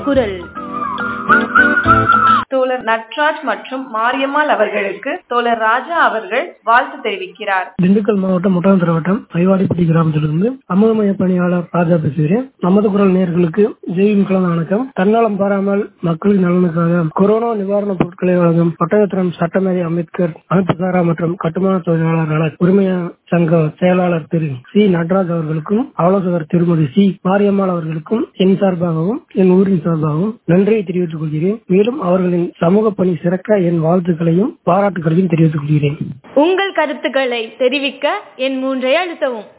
குரல் தோழர் நட்ராஜ் மற்றும் மாரியம்மாள் அவர்களுக்கு தோழர் ராஜா அவர்கள் வாழ்த்து தெரிவிக்கிறார் திண்டுக்கல் மாவட்டம் ஒட்டந்தர வட்டம் ஐவாடிப்பட்டி கிராமத்திலிருந்து அமுதமய பணியாளர் ராஜா பேசுகிறேன் நமது குரல் நேயர்களுக்கு ஜெயின் கலந்த வணக்கம் தன்னலம் பாராமல் மக்களின் நலனுக்காக கொரோனா நிவாரணப் பொருட்களை வழங்கும் ஒட்டகத்திரம் சட்டமேதை அம்பேத்கர் அமைப்புசாரா மற்றும் கட்டுமான தொழிலாளர் நல உரிமைய சங்க செயலாளர் திரு சி நடராஜ் அவர்களுக்கும் ஆலோசகர் திருமதி சி மாரியம்மாள் அவர்களுக்கும் என் சார்பாகவும் என் ஊரின் சார்பாகவும் நன்றியை தெரிவித்துக் கொள்கிறேன் மேலும் அவர்களின் சமூக பணி சிறக்க என் வாழ்த்துக்களையும் பாராட்டுகளையும் தெரிவித்துக் கொள்கிறேன் உங்கள் கருத்துக்களை தெரிவிக்க என் மூன்றை அழுத்தவும்